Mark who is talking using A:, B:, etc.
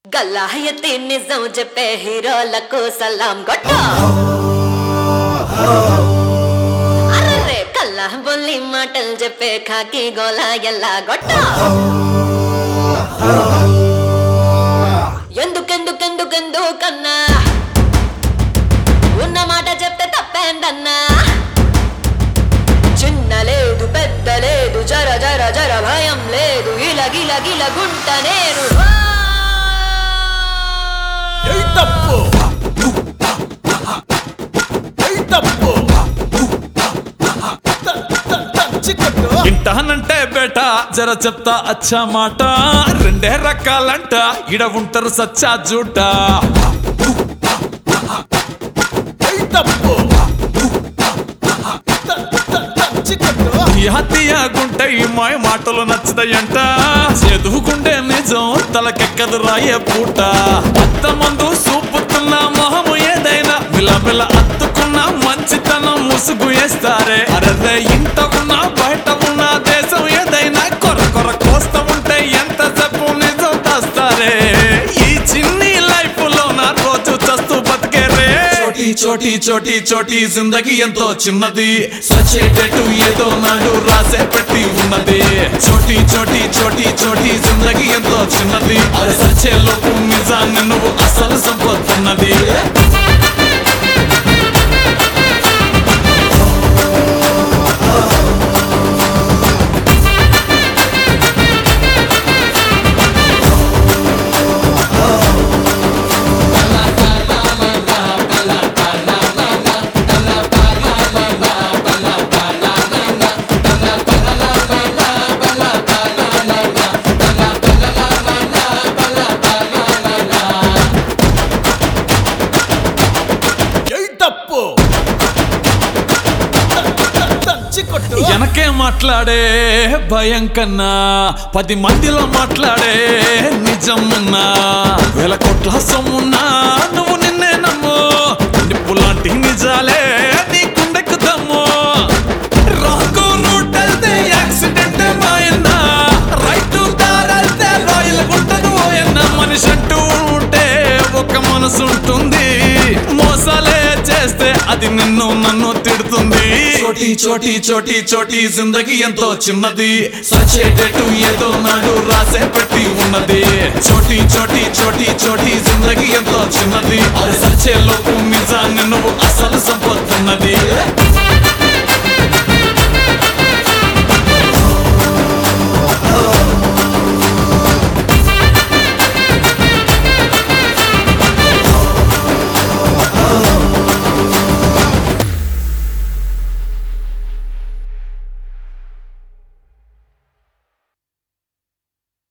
A: గల్లాయతి నిజం చెప్పే హీరోలకు సలాం గొట్ట అర్రే కల్లా బొల్లి మాటలు చెప్పే కాకి గోల ఎల్లా గొట్ట ఎందుకెందుకెందుకెందుకన్నా ఉన్న మాట చెప్తే తప్పేందన్నా చిన్న లేదు పెద్ద లేదు జర జర జర భయం లేదు ఇల గిల గిల గుంట నేను
B: ఏయ్ తప్పు ఏయ్ తప్పు త- త- తంచికొట్టు. ఇంటానంటే బేట జర చెప్తా అచ్చా మాట రెండే రకాలంట ఇడ ఉంటారు సచ్చా జూట ఏయ్ తప్పు త- త- తంచికొట్టు. యహతియా గుంటె ఈ మాయ మాటలు నచ్చదయంట చదువుకుంటే నిజం తలకెక్కదు రాయే పూట అత్త మందు సూపుతున్న మొహము ఏదైనా బిలబిల అత్తుకున్న మంచితనం ముసుగు వేస్తారే అరే ఇంట ఉన్నా బయట ఉన్న దేశం ఏదైనా కొర కొర కోస్తా ఉంటే ఎంత చెప్పు నిజం దాస్తారే ఈ చిన్ని లైఫ్ లో నా రోజు చస్తూ బతికేరే చోటీ చోటీ చోటీ చోటీ జిందగీ ఎంతో చిన్నది సచేటట్టు ఏదో నాడు రాసే పెట్టి ఉన్నది చోటీ చోటీ చోటీ చోటీ జిందగీ ఎంతో చిన్నది అది సచే లోపు నిజాన్ని నువ్వు అసలు సంపొద్దున్నది ఏయ్ తప్పు వెనకే మాట్లాడే భయం కన్నా పది మందిలో మాట్లాడే నిజం ఉన్నా వేల కోట్ల సొమ్మున్నా నువ్వు నిన్నే నమ్ము నిప్పు లాంటి నిజాలే నీ గుండెకు దమ్ము రాంగో రూట్ వెళ్తే యాక్సిడెంట్ మాయన్నా రైట్ దారెళ్తే రాయల్ గుంటను ఓయన్న మనిషి అంటూ ఉంటే ఒక మనసు ఉంటుంది మోసాలే చేస్తే అది నిన్ను నన్ను తిడుతుంది చోటీ చోటీ చోటీ చోటీ జిందగీ ఎంతో చిన్నది సచేటట్టు ఏదో నాడు రాసే పెట్టి ఉన్నది చోటీ చోటీ చోటీ చోటీ జిందగీ ఎంతో చిన్నది అది సచే లోపు నిజాన్ని నువ్వు అసలు సంపొద్దున్నది